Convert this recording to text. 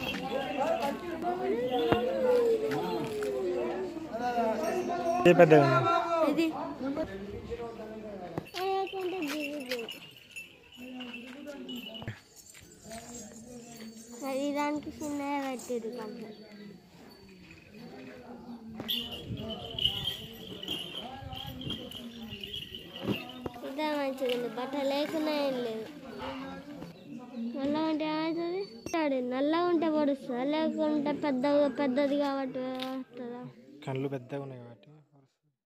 ఏ పెద్దగా ఉంది ఇది శరీరానికి చిన్నగా పెట్టారు కొంచెం ఇదే మంచిగా ఉంది బట్ట లేకున్నా ఏం లేదు నల్లగా ఉంటే ఏమవుతుంది ఆడు నల్లగా ఉంటే పొడుస్తుందా లేకుంటే పెద్దగా పెద్దది కాబట్టి వస్తుందా కళ్ళు పెద్దగా ఉన్నాయి